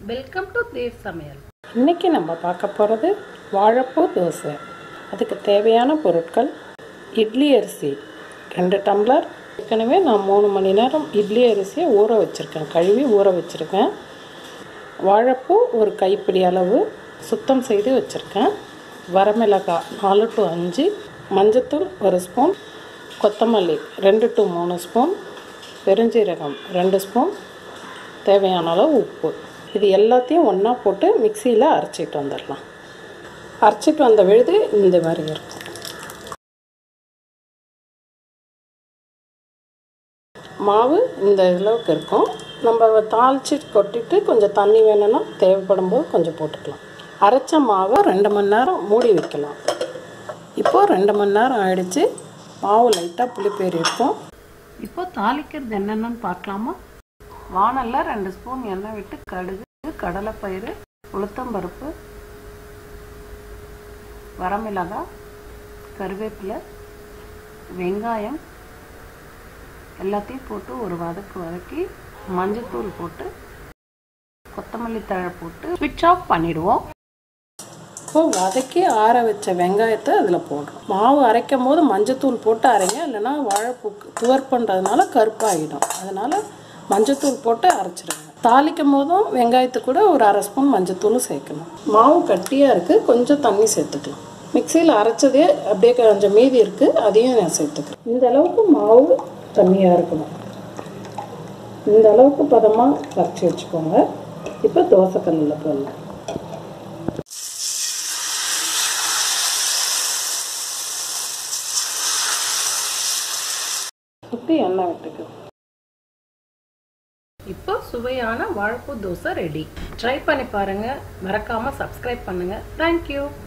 welcome to Dev சமையல் இன்றைக்கி நம்ம பார்க்க போகிறது வாழைப்பூ தோசை அதுக்கு தேவையான பொருட்கள் இட்லி அரிசி ரெண்டு டம்ளர் ஏற்கனவே நான் மூணு மணி நேரம் இட்லி அரிசியை ஊற வச்சுருக்கேன் கழுவி ஊற வச்சுருக்கேன் வாழைப்பூ ஒரு கைப்பிடி அளவு சுத்தம் செய்து வச்சுருக்கேன் வரமிளகாய் நாலு டு அஞ்சு மஞ்சத்தூள் ஒரு ஸ்பூன் கொத்தமல்லி ரெண்டு டு மூணு ஸ்பூன் பெருஞ்சீரகம் ரெண்டு ஸ்பூன் தேவையான அளவு உப்பு இது எல்லாத்தையும் ஒன்றா போட்டு மிக்சியில் அரைச்சிட்டு வந்துடலாம் அரைச்சிட்டு வந்த விழுது இந்த மாதிரி இருக்கும் மாவு இந்த அளவுக்கு இருக்கும் நம்ம தாளித்து கொட்டிட்டு கொஞ்சம் தண்ணி வேணும்னா தேவைப்படும் போது கொஞ்சம் போட்டுக்கலாம் அரைச்ச மாவை ரெண்டு மணி நேரம் மூடி வைக்கலாம் இப்போது ரெண்டு மணி நேரம் ஆயிடுச்சு மாவு லைட்டாக புளிப்பேறி இருக்கும் இப்போ தாளிக்கிறது என்னென்னு பார்க்கலாமா வானல்ல ரெண்டு ஸ்பூன் எண்ணெய் விட்டு கடுகு கடலைப்பயிறு உளுத்தம்பருப்பு வரமிளகாய் கருவேப்பிலை வெங்காயம் எல்லாத்தையும் போட்டு ஒரு வதக்கு வதக்கி மஞ்சத்தூள் போட்டு கொத்தமல்லி தழை போட்டு ஸ்விட்ச் ஆஃப் பண்ணிடுவோம் இப்போ வதக்கி ஆற வச்ச வெங்காயத்தை அதில் போடுறோம் மாவு அரைக்கும் போது மஞ்சத்தூள் போட்டு அரைங்க இல்லைன்னா வாழைப்பூ துவர் பண்ணுறதுனால கருப்பாகிடும் அதனால் மஞ்சத்தூள் போட்டு அரைச்சிடுங்க தாளிக்கும் போதும் வெங்காயத்து கூட ஒரு அரை ஸ்பூன் மஞ்சத்தூளும் சேர்க்கணும் மாவு கட்டியாக இருக்குது கொஞ்சம் தண்ணி சேர்த்துக்கலாம் மிக்சியில் அரைச்சதே அப்படியே கொஞ்சம் மீதி இருக்குது அதையும் நான் சேர்த்துக்கிறேன் இந்த அளவுக்கு மாவு தண்ணியாக இருக்கணும் இந்த அளவுக்கு பதமாக கரைச்சி வச்சுக்கோங்க இப்போ தோசைக்கல்லில் போடலாம் சுற்றி எண்ணெய் விட்டுக்கு இப்போ சுவையான வாழைப்பூ தோசை ரெடி ட்ரை பண்ணி பாருங்க மறக்காம சப்ஸ்கிரைப் பண்ணுங்க தேங்க்யூ